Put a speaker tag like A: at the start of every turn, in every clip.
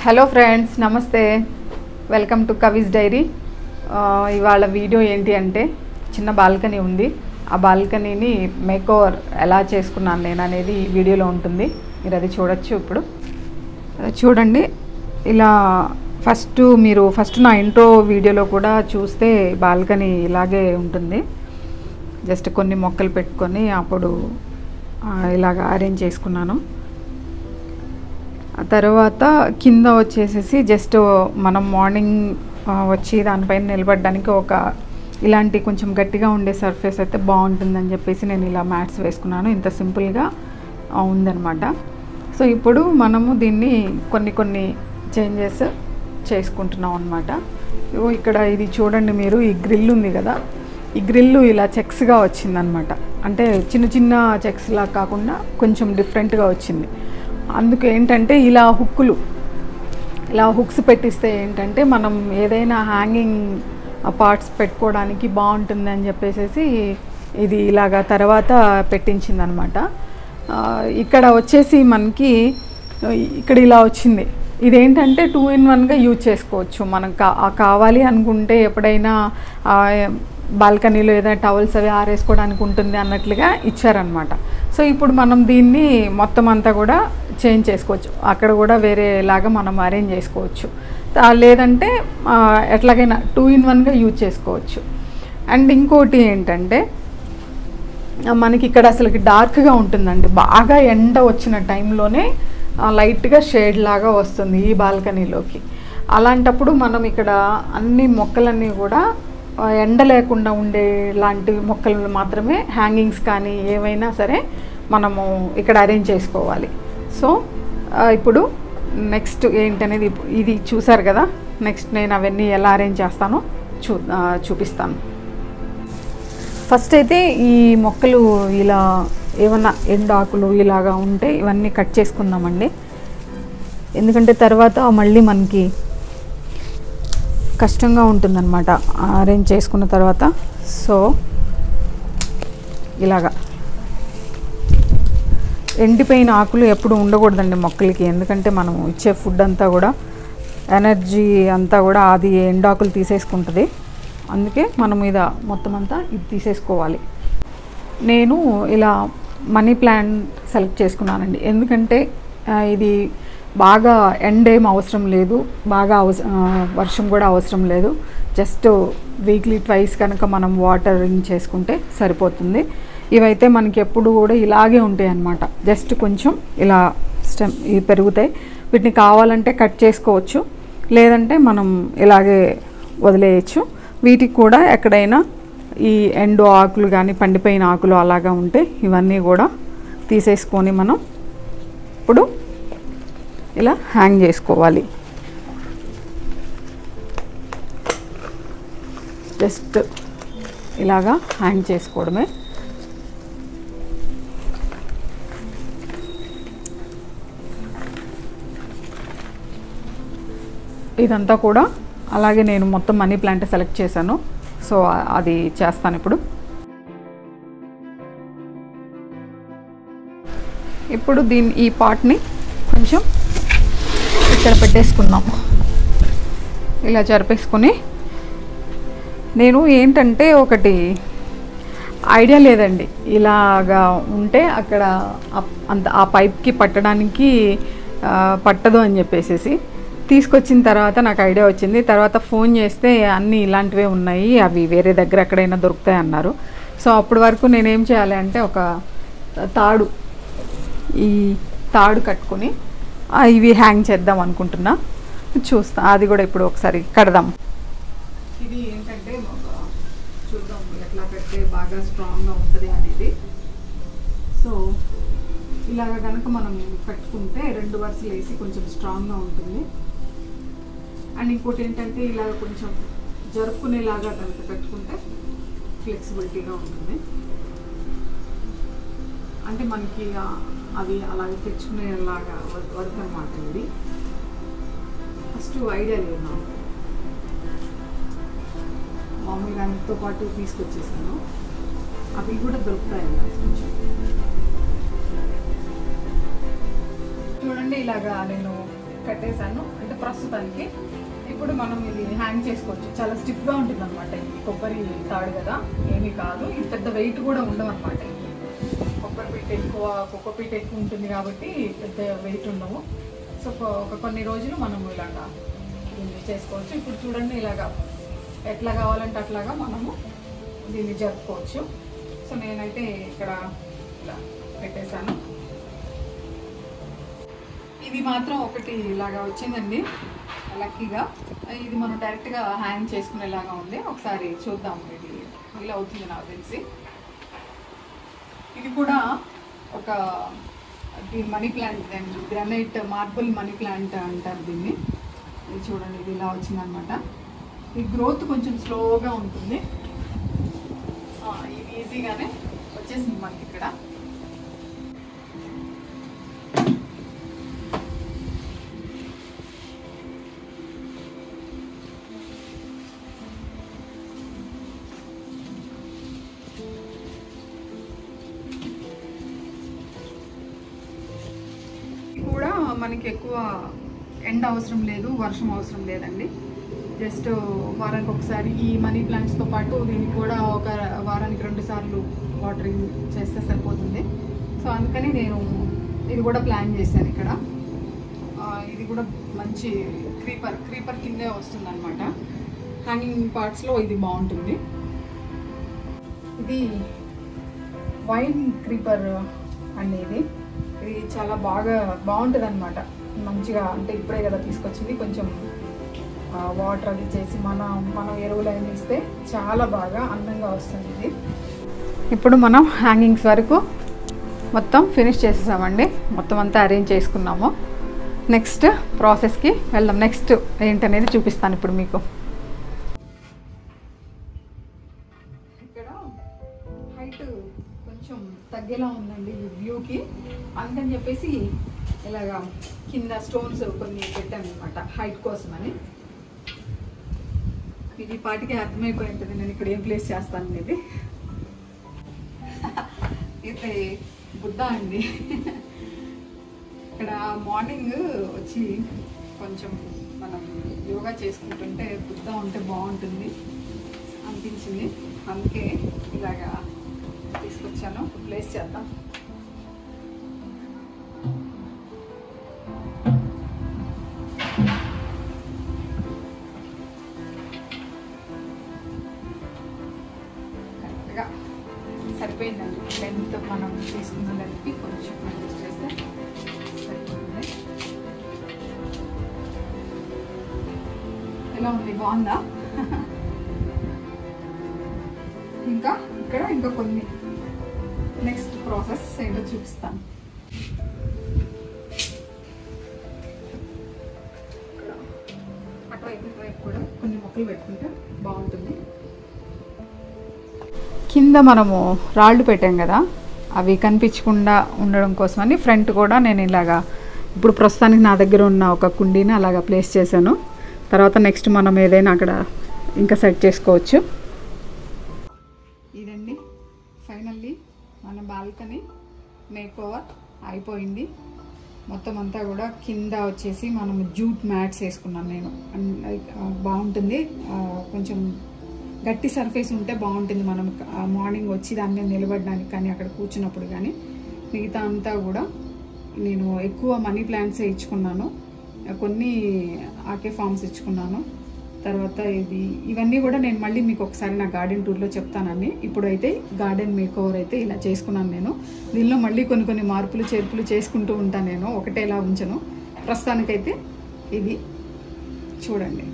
A: hello friends నమస్తే welcome to Kavi's diary ఇవాళ video ఏంటి అంటే చిన్న బాల్కనీ ఉంది ఆ బాల్కనీని మేకోవర్ ఎలా చేసుకున్నాను నేను అనేది ఈ వీడియోలో ఉంటుంది మీరు అది చూడొచ్చు ఇప్పుడు చూడండి ఇలా ఫస్ట్ మీరు ఫస్ట్ నా ఇంట్రో వీడియోలో కూడా చూస్తే బాల్కనీ ఇలాగే ఉంటుంది జస్ట్ కొన్ని మొక్కలు పెట్టుకొని అప్పుడు ఆ, ఇలాగ అరేంజ్ చేసుకున్నాను ఆ తర్వాత కింద వచ్చేసేసి జస్ట్ మనం మార్నింగ్ ఆ, వచ్చి దానిపైన నిలబడడానికి ఒక ఇలాంటి కొంచెం గట్టిగా ఉండే సర్ఫేస్ అయితే బాగుంటుందని చెప్పేసి నేను ఇలా మ్యాట్స్ వేసుకున్నాను ఇంత సింపుల్గా ఆ, ఉందన్నమాట సో ఇప్పుడు మనము దీన్ని కొన్ని కొన్ని చేంజెస్ చేసుకుంటున్నాం అనమాట ఇగో ఇక్కడ ఇది చూడండి మీరు ఈ గ్రిల్ ఉంది కదా ఈ గ్రిల్లు ఇలా చెక్స్గా వచ్చిందనమాట అంటే చిన్న చిన్న చెక్స్లా కాకుండా కొంచెం డిఫరెంట్గా వచ్చింది అందుకు ఏంటంటే ఇలా హుక్కులు ఇలా హుక్స్ పెట్టిస్తే ఏంటంటే మనం ఏదైనా హ్యాంగింగ్ పార్ట్స్ పెట్టుకోవడానికి బాగుంటుంది అని చెప్పేసి ఇది ఇలాగా తర్వాత పెట్టించిందనమాట ఇక్కడ వచ్చేసి మనకి ఇక్కడ ఇలా వచ్చింది ఇదేంటంటే టూ ఇన్ వన్గా యూజ్ చేసుకోవచ్చు మనం కా ఆ కావాలి అనుకుంటే ఎప్పుడైనా ఆ, బాల్కనీలో ఏదైనా టవల్స్ అవి ఆరేసుకోవడానికి ఉంటుంది అన్నట్లుగా ఇచ్చారనమాట సో ఇప్పుడు మనం దీన్ని మొత్తం అంతా కూడా చేంజ్ చేసుకోవచ్చు అక్కడ కూడా వేరేలాగా మనం అరేంజ్ చేసుకోవచ్చు ఆ, లేదంటే ఆ, ఎట్లాగైనా టూ ఇన్ వన్గా యూజ్ చేసుకోవచ్చు అండ్ ఇంకోటి ఏంటంటే ఆ, మనకి ఇక్కడ అసలుకి డార్క్గా ఉంటుందండి బాగా ఎండ వచ్చిన టైంలోనే ఆ, లైట్గా షేడ్ లాగా వస్తుంది ఈ బాల్కనీలోకి అలాంటప్పుడు మనం ఇక్కడ అన్ని మొక్కలన్నీ కూడా ఆ, ఎండ లేకుండా ఉండే లాంటి మొక్కలు మాత్రమే హ్యాంగింగ్స్ కానీ ఏవైనా సరే మనము ఇక్కడ అరేంజ్ చేసుకోవాలి సో ఆ, ఇప్పుడు నెక్స్ట్ ఏంటనేది ఇప్పు- ఇది చూసారు కదా నెక్స్ట్ నేను అవన్నీ ఎలా అరేంజ్ చేస్తానో చూ ఆ, చూపిస్తాను ఫస్ట్ అయితే ఈ మొక్కలు ఇలా ఏమన్నా ఎండాకులు ఇలాగా ఉంటే ఇవన్నీ కట్ చేసుకుందామండి ఎందుకంటే తర్వాత మళ్ళీ మనకి కష్టంగా ఉంటుందన్నమాట అరేంజ్ చేసుకున్న తర్వాత సో ఇలాగా ఎండిపోయిన ఆకులు ఎప్పుడు ఉండకూడదండి మొక్కలకి ఎందుకంటే మనం ఇచ్చే ఫుడ్ అంతా కూడా ఎనర్జీ అంతా కూడా అది ఎండాకులు తీసేసుకుంటుంది అందుకే మనం మీద మొత్తం అంతా ఇది తీసేసుకోవాలి నేను ఇలా మనీ ప్లాంట్ సెలెక్ట్ చేసుకున్నానండి ఎందుకంటే ఆ, ఇది బాగా ఎండ్ ఏం అవసరం లేదు బాగా అవస ఆ, వర్షం కూడా అవసరం లేదు జస్ట్ వీక్లీ ట్వైస్ కనుక మనం వాటరింగ్ చేసుకుంటే సరిపోతుంది ఇవైతే మనకి ఎప్పుడు కూడా ఇలాగే ఉంటాయి అన్నమాట జస్ట్ కొంచెం ఇలా స్టెమ్ ఇవి పెరుగుతాయి వీటిని కావాలంటే కట్ చేసుకోవచ్చు లేదంటే మనం ఇలాగే వదిలేయచ్చు వీటికి కూడా ఎక్కడైనా ఈ ఎండు ఆకులు కానీ పండిపోయిన ఆకులు అలాగా ఉంటే ఇవన్నీ కూడా తీసేసుకొని మనం ఇప్పుడు ఇలా హ్యాంగ్ చేసుకోవాలి జస్ట్ ఇలాగా హ్యాంగ్ చేసుకోవడమే ఇదంతా కూడా అలాగే నేను మొత్తం మనీ ప్లాంట్ సెలెక్ట్ చేశాను సో ఆ- అది చేస్తాను ఇప్పుడు ఇప్పుడు దీని ఈ పాట్ని కొంచెం ఇక్కడ పెట్టేసుకుందాం ఇలా జరిపేసుకొని నేను ఏంటంటే ఒకటి ఐడియా లేదండి ఇలాగా ఉంటే అక్కడ ఆ- అంత ఆ పైప్కి పట్టడానికి ఆ, పట్టదు అని చెప్పేసేసి తీసుకొచ్చిన తర్వాత నాకు ఐడియా వచ్చింది తర్వాత ఫోన్ చేస్తే అన్నీ ఇలాంటివే ఉన్నాయి అవి వేరే దగ్గర ఎక్కడైనా దొరుకుతాయి అన్నారు సో అప్పటి వరకు నేనేం చేయాలి అంటే ఒక తాడు ఈ తాడు కట్టుకొని ఆ, ఇవి హ్యాంగ్ చేద్దాం అనుకుంటున్నా చూస్తా అది కూడా ఇప్పుడు ఒకసారి కడదాం ఇది ఏంటంటే ఒక చూద్దాం ఎట్లా పెడితే బాగా స్ట్రాంగ్గా ఉంటుంది అనేది సో ఇలాగ కనుక మనం పెట్టుకుంటే రెండు వరుసలు వేసి కొంచెం స్ట్రాంగ్గా ఉంటుంది అండ్ ఇంకోటి ఏంటంటే ఇలాగ కొంచెం జరుపుకునేలాగా కనుక పెట్టుకుంటే ఫ్లెక్సిబిలిటీగా ఉంటుంది అంటే మనకి ఆ- అవి అలాగే తెచ్చుకునేలాగా వర్క్ అనమాట ఇది ఫస్ట్ ఐడియా లేదు నాకు మామూలుగా దానితో పాటు తీసుకొచ్చేసాను అవి కూడా దొరుకుతాయి అలా కొంచెం చూడండి ఇలాగా నేను కట్టేశాను అంటే ప్రస్తుతానికి ఇప్పుడు మనం ఇది హ్యాంగ్ చేసుకోవచ్చు చాలా స్టిఫ్గా ఉంటుంది అనమాట ఇది కొబ్బరి తాడు కదా ఏమీ కాదు ఇది పెద్ద వెయిట్ కూడా ఉండవు అనమాట కొబ్బరి పీట ఎక్కువ కొక్క పీట ఎక్కువ ఉంటుంది కాబట్టి పెద్ద వెయిట్ ఉండవు సో కొ- ఒక కొన్ని రోజులు మనము ఇలాగా దీన్ని చేసుకోవచ్చు ఇప్పుడు చూడండి ఇలాగా ఎట్లా కావాలంటే అట్లాగా మనము దీన్ని జరుపుకోవచ్చు సో నేనైతే ఇక్కడ ఇలా పెట్టేశాను ఇది మాత్రం ఒకటి ఇలాగా వచ్చిందండి లక్కీగా ఇది మనం డైరెక్ట్గా హ్యాంగ్ చేసుకునేలాగా ఉంది ఒకసారి చూద్దాం ఇది ఇలా అవుతుంది నాకు తెలిసి ఇది కూడా ఒక ఇది మనీ ప్లాంట్ అండి గ్రానైట్ మార్బుల్ మనీ ప్లాంట్ అంటారు దీన్ని ఇది చూడండి ఇది ఇలా వచ్చిందనమాట ఈ గ్రోత్ కొంచెం స్లోగా ఉంటుంది ఆ, ఇది ఈజీగానే వచ్చేసింది మనకి ఇక్కడ ఇది కూడా మనకి ఎక్కువ ఎండ అవసరం లేదు వర్షం అవసరం లేదండి జస్ట్ వారానికి ఒకసారి ఈ మనీ ప్లాంట్స్తో పాటు దీనికి కూడా ఒక వారానికి రెండు సార్లు వాటరింగ్ చేస్తే సరిపోతుంది సో అందుకని నేను ఇది కూడా ప్లాన్ చేశాను ఇక్కడ ఆ, ఇది కూడా మంచి క్రీపర్ క్రీపర్ కిందే వస్తుంది అనమాట హ్యాంగింగ్ పార్ట్స్లో ఇది బాగుంటుంది ఇది వైన్ క్రీపర్ అండి ఇది ఇది చాలా బాగా బాగుంటుంది అనమాట మంచిగా అంటే ఇప్పుడే కదా తీసుకొచ్చింది కొంచెం వాటర్ అది చేసి మన మనం ఎరువులు అవి ఇస్తే చాలా బాగా అందంగా వస్తుంది ఇది ఇప్పుడు మనం హ్యాంగింగ్స్ వరకు మొత్తం ఫినిష్ చేసేసామండి మొత్తం అంతా అరేంజ్ చేసుకున్నాము నెక్స్ట్ ప్రాసెస్కి వెళ్దాం నెక్స్ట్ ఏంటనేది చూపిస్తాను ఇప్పుడు మీకు ఇక్కడ హైట్ కొంచెం తగ్గేలా ఉందండి ఈ వ్యూకి అందుకని చెప్పేసి ఇలాగా కింద స్టోన్స్ కొన్ని పెట్టాను అనమాట హైట్ కోసం అని ఇది పాటికి అర్థమైపోయి ఉంటుంది నేను ఇక్కడ ఏం ప్లేస్ చేస్తాను అనేది ఇది బుద్ధ అండి ఇక్కడ మార్నింగ్ వచ్చి కొంచెం మనం యోగా చేసుకుంటుంటే బుద్ధ ఉంటే బాగుంటుంది అనిపించింది అందుకే ఇలాగా తీసుకొచ్చాను ప్లేస్ చేద్దాం కరెక్ట్గా సరిపోయిందండి లెంత్ మనం తీసుకున్న లెంత్కి కొంచెం అడ్జస్ట్ చేస్తే సరిపోతుంది ఎలా ఉంది బాగుందా ఇంకా ఇక్కడ ఇంకా కొన్ని నెక్స్ట్ ప్రాసెస్ ఏంటో చూపిస్తాను ఇక్కడ అటువైపు ఇటువైపు కూడా కొన్ని మొక్కలు పెట్టుకుంటే బాగుంటుంది కింద మనము రాళ్ళు పెట్టాం కదా అవి కనిపించకుండా ఉండడం కోసమని ఫ్రంట్ కూడా నేను ఇలాగా ఇప్పుడు ప్రస్తుతానికి నా దగ్గర ఉన్న ఒక కుండీని అలాగా ప్లేస్ చేశాను తర్వాత నెక్స్ట్ మనం ఏదైనా అక్కడ ఇంకా సెట్ చేసుకోవచ్చు ఇదండి ఫైనల్లీ మన బాల్కనీ మేక్ ఓవర్ అయిపోయింది మొత్తం అంతా కూడా కింద వచ్చేసి మనం జూట్ మ్యాట్స్ వేసుకున్నాను నేను అన్- లైక్, ఆ, బాగుంటుంది ఆ, కొంచెం గట్టి సర్ఫేస్ ఉంటే బాగుంటుంది మనం మార్నింగ్ వచ్చి దాని మీద నిలబడడానికి కానీ అక్కడ కూర్చున్నప్పుడు కానీ మిగతా అంతా కూడా నేను ఎక్కువ మనీ ప్లాంట్సే ఇచ్చుకున్నాను కొన్ని ఆకే ఫామ్స్ ఇచ్చుకున్నాను తర్వాత ఇది ఇవన్నీ కూడా నేను మళ్ళీ మీకు ఒకసారి నా గార్డెన్ టూర్లో చెప్తానని ఇప్పుడైతే గార్డెన్ మేక్ ఓవర్ అయితే ఇలా చేసుకున్నాను నేను దీనిలో మళ్ళీ కొన్ని కొన్ని మార్పులు చేర్పులు చేసుకుంటూ ఉంటాను నేను ఒకటేలా ఉంచను ప్రస్తుతానికైతే ఇది చూడండి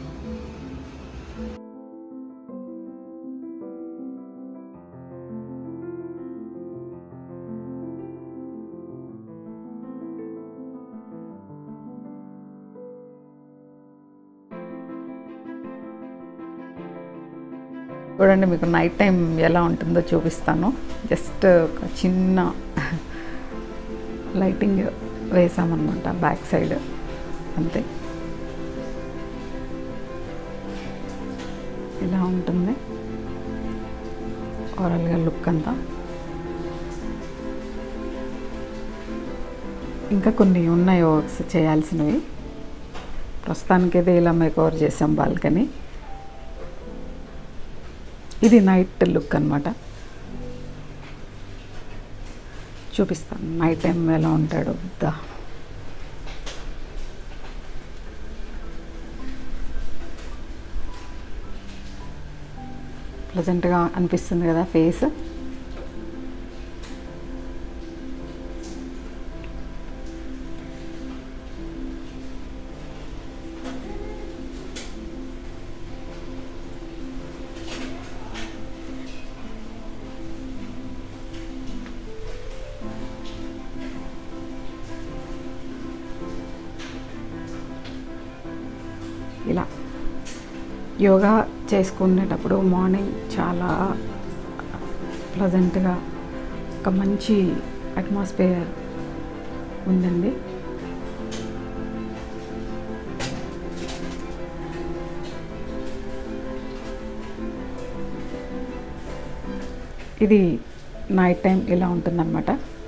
A: చూడండి మీకు నైట్ టైం ఎలా ఉంటుందో చూపిస్తాను జస్ట్ ఒక చిన్న లైటింగ్ వేసామన్నమాట బ్యాక్ సైడ్ అంతే ఇలా ఉంటుంది ఓవరాల్గా లుక్ అంతా ఇంకా కొన్ని ఉన్నాయి వర్క్స్ చేయాల్సినవి ప్రస్తుతానికైతే ఇలా మేకవర్ చేసాం బాల్కనీ ఇది నైట్ లుక్ అనమాట చూపిస్తాను నైట్ టైం ఎలా ఉంటాడో దా ప్లజెంట్గా అనిపిస్తుంది కదా ఫేస్ ఇలా యోగా చేసుకునేటప్పుడు మార్నింగ్ చాలా ప్లజెంట్గా ఒక మంచి అట్మాస్ఫియర్ ఉందండి ఇది నైట్ టైం ఇలా ఉంటుందన్నమాట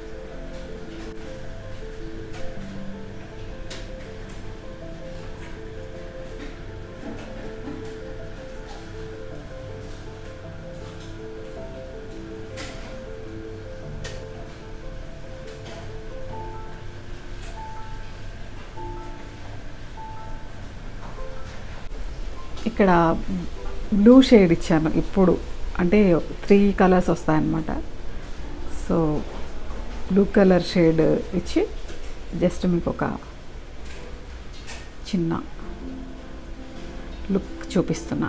A: ఇక్కడ బ్లూ షేడ్ ఇచ్చాను ఇప్పుడు అంటే త్రీ కలర్స్ వస్తాయన్నమాట సో బ్లూ కలర్ షేడ్ ఇచ్చి జస్ట్ మీకు ఒక చిన్న లుక్ చూపిస్తున్నా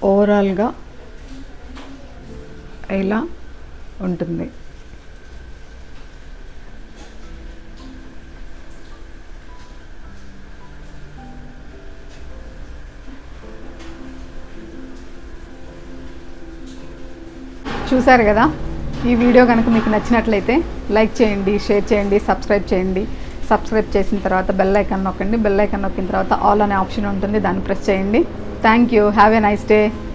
A: ఓవరాల్గా ఇలా ఉంటుంది చూసారు కదా ఈ వీడియో కనుక మీకు నచ్చినట్లయితే లైక్ చేయండి షేర్ చేయండి సబ్స్క్రైబ్ చేయండి సబ్స్క్రైబ్ చేసిన తర్వాత బెల్ ఐకాన్ నొక్కండి బెల్ ఐకాన్ నొక్కిన తర్వాత ఆల్ అనే ఆప్షన్ ఉంటుంది దాన్ని ప్రెస్ చేయండి thank you have a nice day